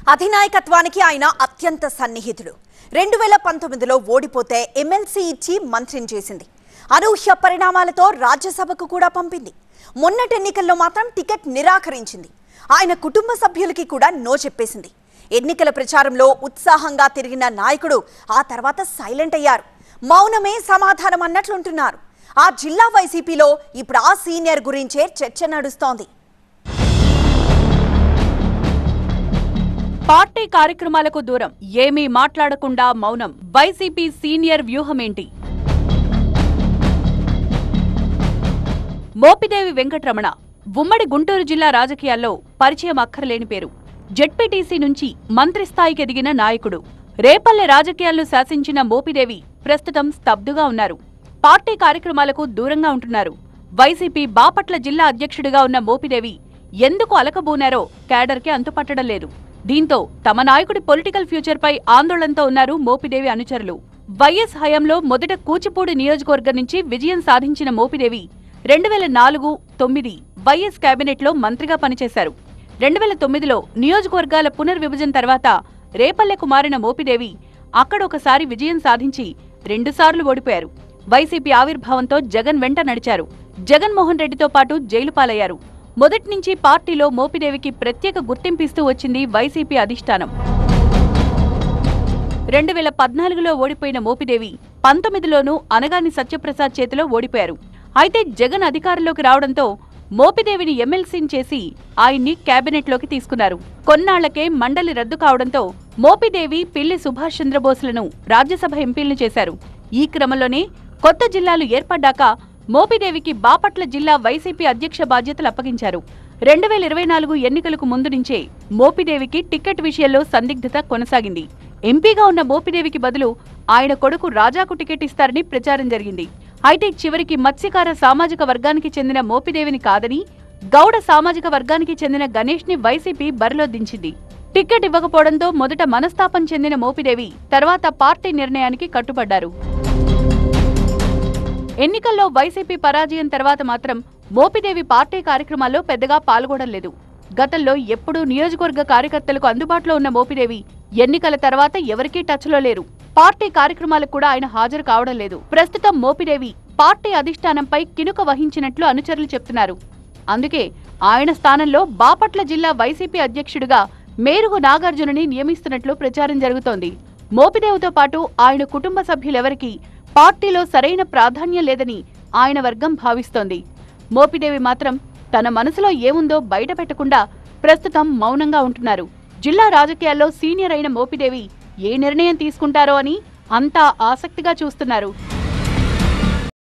అధినాయకత్వానికి ఆయన అత్యంత సన్నిహితుడు రెండు వేల పంతొమ్మిదిలో ఓడిపోతే ఎమ్మెల్సీ ఇచ్చి మంత్రిని చేసింది అనూహ్య పరిణామాలతో రాజ్యసభకు కూడా పంపింది మొన్నటి ఎన్నికల్లో మాత్రం టికెట్ నిరాకరించింది ఆయన కుటుంబ సభ్యులకి కూడా నో చెప్పేసింది ఎన్నికల ప్రచారంలో ఉత్సాహంగా తిరిగిన నాయకుడు ఆ తర్వాత సైలెంట్ అయ్యారు మౌనమే సమాధానం అన్నట్లుంటున్నారు ఆ జిల్లా వైసీపీలో ఇప్పుడు ఆ సీనియర్ గురించే చర్చ నడుస్తోంది పార్టీ కార్యక్రమాలకు దూరం ఏమీ మాట్లాడకుండా మౌనం వైసీపీ సీనియర్ వ్యూహమేంటి మోపిదేవి వెంకటరమణ ఉమ్మడి గుంటూరు జిల్లా రాజకీయాల్లో పరిచయం అక్కర్లేని పేరు జెడ్పీటీసీ నుంచి మంత్రి స్థాయికి ఎదిగిన నాయకుడు రేపల్లె రాజకీయాలను శాసించిన మోపిదేవి ప్రస్తుతం స్తబ్దుగా ఉన్నారు పార్టీ కార్యక్రమాలకు దూరంగా ఉంటున్నారు వైసీపీ బాపట్ల జిల్లా అధ్యక్షుడిగా ఉన్న మోపిదేవి ఎందుకు అలకబూనారో క్యాడర్కి అంతుపట్టడం లేదు దీంతో తమ నాయకుడి పొలిటికల్ ఫ్యూచర్ పై ఆందోళనతో ఉన్నారు మోపిదేవి అనుచరులు వైఎస్ హయాంలో మొదట కూచిపూడి నియోజకవర్గం నుంచి విజయం సాధించిన మోపిదేవి రెండు వేల నాలుగు తొమ్మిది వైఎస్ కేబినెట్లో మంత్రిగా పనిచేశారు రెండు వేల తొమ్మిదిలో నియోజకవర్గాల పునర్విభజన తర్వాత రేపల్లెకు మారిన మోపిదేవి అక్కడ ఒకసారి విజయం సాధించి రెండుసార్లు ఓడిపోయారు వైసీపీ ఆవిర్భావంతో జగన్ వెంట నడిచారు జగన్మోహన్ రెడ్డితో పాటు జైలు పాలయ్యారు మొదటి నుంచి పార్టీలో మోపిదేవికి ప్రత్యేక గుర్తింపిస్తూ వచ్చింది వైసీపీ అధిష్టానం రెండు వేల పద్నాలుగులో ఓడిపోయిన మోపిదేవి పంతొమ్మిదిలోనూ అనగాని సత్యప్రసాద్ చేతిలో ఓడిపోయారు అయితే జగన్ అధికారంలోకి రావడంతో మోపిదేవిని ఎమ్మెల్సీని చేసి ఆయన్ని కేబినెట్లోకి తీసుకున్నారు కొన్నాళ్లకే మండలి రద్దు కావడంతో మోపిదేవి పిల్లి సుభాష్ చంద్రబోస్లను రాజ్యసభ ఎంపీలను చేశారు ఈ క్రమంలోనే కొత్త జిల్లాలు ఏర్పడ్డాక మోపిదేవికి బాపట్ల జిల్లా వైసీపీ అధ్యక్ష బాధ్యతలు అప్పగించారు రెండు వేల ఇరవై నాలుగు ఎన్నికలకు ముందు నుంచే మోపిదేవికి టికెట్ విషయంలో సందిగ్ధత కొనసాగింది ఎంపీగా ఉన్న మోపిదేవికి బదులు ఆయన కొడుకు రాజాకు టికెట్ ఇస్తారని ప్రచారం జరిగింది అయితే చివరికి మత్స్యకార సామాజిక వర్గానికి చెందిన మోపిదేవిని కాదని గౌడ సామాజిక వర్గానికి చెందిన గణేష్ ని వైసీపీ బరిలో దించింది టికెట్ ఇవ్వకపోవడంతో మొదట మనస్తాపం చెందిన మోపిదేవి తర్వాత పార్టీ నిర్ణయానికి కట్టుబడ్డారు ఎన్నికల్లో వైసీపీ పరాజయం తర్వాత మాత్రం మోపిదేవి పార్టీ కార్యక్రమాల్లో పెద్దగా పాల్గొనడం లేదు గతంలో ఎప్పుడూ నియోజకవర్గ కార్యకర్తలకు అందుబాటులో ఉన్న మోపిదేవి ఎన్నికల తర్వాత ఎవరికీ టచ్లో లేరు పార్టీ కార్యక్రమాలకు కూడా ఆయన హాజరు కావడం లేదు ప్రస్తుతం మోపిదేవి పార్టీ అధిష్టానంపై కినుక వహించినట్లు అనుచరులు చెప్తున్నారు అందుకే ఆయన స్థానంలో బాపట్ల జిల్లా వైసీపీ అధ్యక్షుడిగా మేరుగు నాగార్జునని నియమిస్తున్నట్లు ప్రచారం జరుగుతోంది మోపిదేవుతో పాటు ఆయన కుటుంబ సభ్యులెవరికీ పార్టీలో సరైన ప్రాధాన్యం లేదని ఆయన వర్గం భావిస్తోంది మోపిదేవి మాత్రం తన మనసులో ఏముందో బయట పెట్టకుండా ప్రస్తుతం మౌనంగా ఉంటున్నారు జిల్లా రాజకీయాల్లో సీనియర్ అయిన మోపిదేవి ఏ నిర్ణయం తీసుకుంటారో అని అంతా ఆసక్తిగా చూస్తున్నారు